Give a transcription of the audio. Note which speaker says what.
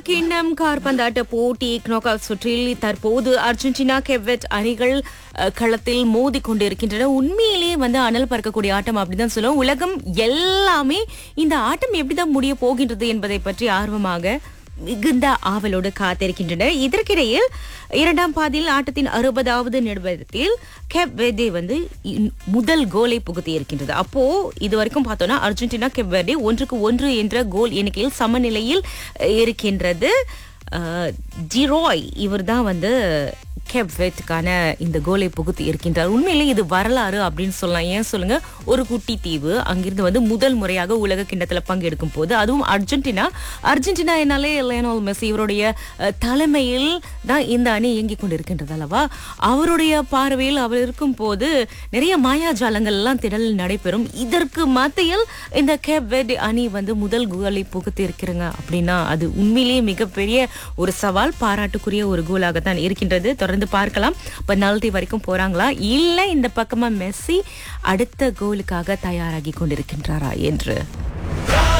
Speaker 1: கிண்ணம் கார்பந்தாட்ட போட்டி knock out சுற்றில் தற்போது அர்ஜென்டினா கெவெட் அணிகள் அஹ், களத்தில் மோதி கொண்டிருக்கின்றன உண்மையிலேயே வந்து அனல் பறக்கக்கூடிய ஆட்டம் அப்படிதான் சொல்லுவோம் உலகம் எல்லாமே இந்த ஆட்டம் எப்படிதான் முடிய போகின்றது என்பதை பற்றி ஆர்வமாக மிகுந்த ஆவலோடு காத்திருக்கின்றன இதற்கிடையில் இரண்டாம் பாதியில் ஆட்டத்தின் அறுபதாவது நிமிடத்தில் கெப் வெர்டே வந்து இன்- முதல் கோலை புகுத்தி இருக்கின்றது அப்போ இது வரைக்கும் பார்த்தோம்னா அர்ஜென்டினா கெப் வெர்டே ஒன்றுக்கு ஒன்று என்ற கோல் எண்ணிக்கையில் சமநிலையில் அஹ், இருக்கின்றது அஹ், ஜிரோய் இவர் தான் வந்து கெப்வெட்டுக்கான இந்த கோலை புகுத்தி இருக்கின்றார் உண்மையிலே இது வரலாறு அப்படின்னு சொல்லலாம் ஏன் சொல்லுங்க ஒரு குட்டி தீவு அங்கிருந்து வந்து முதல் முறையாக உலக கிண்ணத்துல பங்கெடுக்கும் போது அதுவும் அர்ஜென்டினா அர்ஜென்டினா என்னாலே லியோனல் மெஸ்ஸி இவருடைய அஹ், தலைமையில் தான் இந்த அணி இயங்கிக் கொண்டிருக்கின்றது அல்லவா அவருடைய பார்வையில் அவர் இருக்கும் போது நிறைய மாயாஜாலங்கள் எல்லாம் திடலில் நடைபெறும் இதற்கு மத்தியில் இந்த கேப் வெர்டி அணி வந்து முதல் கோலை புகுத்தி இருக்கிறாங்க அப்படின்னா அது உண்மையிலேயே மிகப்பெரிய ஒரு சவால் பாராட்டுக்குரிய ஒரு கோலாகத்தான் இருக்கின்றது தொடர்ந்து பார்க்கலாம் பெனால்டி வரைக்கும் போறாங்களா இல்ல இந்த பக்கமா மெஸ்ஸி அடுத்த கோலுக்காக தயாராகி கொண்டிருக்கின்றாரா என்று